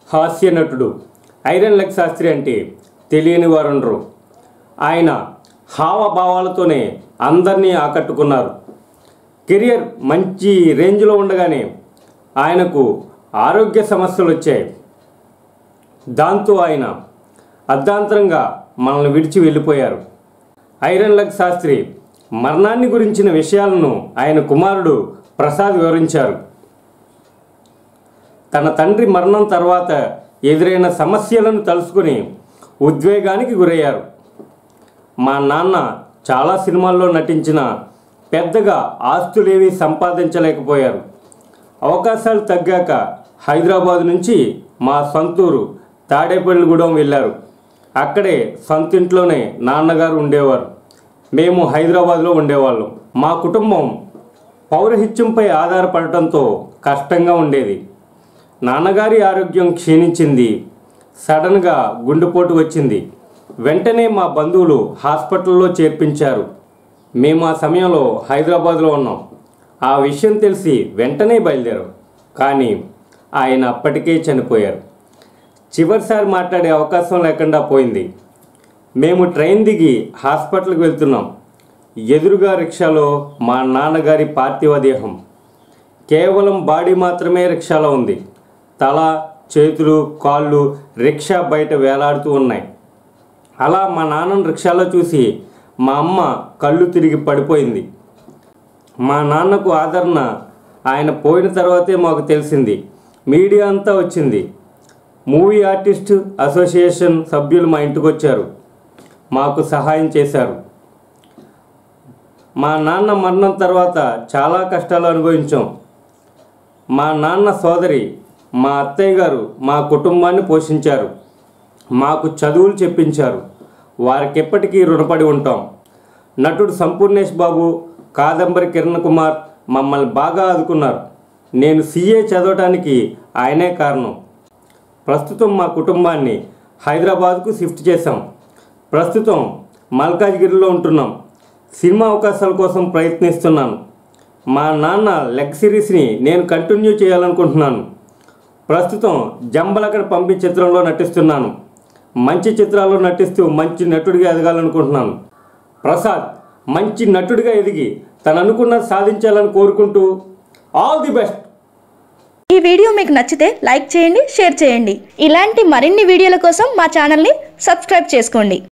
హాస్య నటుడు iron leg Sastry అంటే తెలియని వారుండరు ఆయన హావభావాలతోనే అందరినీ ఆకట్టుకున్నారు కెరియర్ మంచి రేంజ్లో ఉండగానే ఆయనకు ఆరోగ్య సమస్యలు వచ్చాయి దాంతో ఆయన అర్ధాంతరంగా మనల్ని విడిచి వెళ్ళిపోయారు ఐరన్ లగ్ శాస్త్రి మరణాన్ని గురించిన విషయాలను ఆయన కుమారుడు ప్రసాద్ వివరించారు తన తండ్రి మరణం తర్వాత ఎదురైన సమస్యలను తలుసుకుని ఉద్వేగానికి గురయ్యారు మా నాన్న చాలా సినిమాల్లో నటించిన పెద్దగా ఆస్తులేవి సంపాదించలేకపోయారు అవకాశాలు తగ్గాక హైదరాబాద్ నుంచి మా సొంతూరు తాడేపల్లిగూడెం వెళ్ళారు అక్కడే సొంతింట్లోనే నాన్నగారు ఉండేవారు మేము హైదరాబాద్లో ఉండేవాళ్ళం మా కుటుంబం పౌరహిత్యంపై ఆధారపడటంతో కష్టంగా ఉండేది నాన్నగారి ఆరోగ్యం క్షీణించింది సడన్గా గుండెపోటు వచ్చింది వెంటనే మా బంధువులు హాస్పిటల్లో చేర్పించారు మేము ఆ సమయంలో హైదరాబాద్లో ఉన్నాం ఆ విషయం తెలిసి వెంటనే బయలుదేరాం కానీ ఆయన అప్పటికే చనిపోయారు చివరిసారి మాట్లాడే అవకాశం లేకుండా పోయింది మేము ట్రైన్ దిగి హాస్పిటల్కి వెళ్తున్నాం ఎదురుగా రిక్షాలో మా నాన్నగారి పార్థివ దేహం కేవలం బాడీ మాత్రమే రిక్షాలో ఉంది తల చేతులు కాళ్ళు రిక్షా బయట వేలాడుతూ ఉన్నాయి అలా మా నాన్నను రిక్షాలో చూసి మా అమ్మ కళ్ళు తిరిగి పడిపోయింది మా నాన్నకు ఆదరణ ఆయన పోయిన తర్వాతే మాకు తెలిసింది మీడియా అంతా వచ్చింది మూవీ ఆర్టిస్ట్ అసోసియేషన్ సభ్యులు మా ఇంటికి వచ్చారు మాకు సహాయం చేశారు మా నాన్న మరణం తర్వాత చాలా కష్టాలు అనుభవించాం మా నాన్న సోదరి మా అత్తయ్య గారు మా కుటుంబాన్ని పోషించారు మాకు చదువులు చెప్పించారు వారికి ఎప్పటికీ రుణపడి ఉంటాం నటుడు సంపూర్ణేష్ బాబు కాదంబరి కిరణ్ కుమార్ మమ్మల్ని బాగా ఆదుకున్నారు నేను సీఏ చదవటానికి ఆయనే కారణం ప్రస్తుతం మా కుటుంబాన్ని హైదరాబాద్కు షిఫ్ట్ చేశాం ప్రస్తుతం మల్కాజ్గిరిలో ఉంటున్నాం సినిమా అవకాశాల కోసం ప్రయత్నిస్తున్నాను మా నాన్న లెగ్ సిరీస్ని నేను కంటిన్యూ చేయాలనుకుంటున్నాను ప్రస్తుతం జంబలకడ పంపి చిత్రంలో నటిస్తున్నాను మంచి చిత్రాల్లో నటిస్తూ మంచి నటుడిగా ఎదగాలనుకుంటున్నాను ప్రసాద్ మంచి నటుడిగా ఎదిగి తను అనుకున్నది సాధించాలని కోరుకుంటూ ఆల్ ది బెస్ట్ ఈ వీడియో మీకు నచ్చితే లైక్ చేయండి షేర్ చేయండి ఇలాంటి మరిన్ని వీడియోల కోసం మా ఛానల్ని సబ్స్క్రైబ్ చేసుకోండి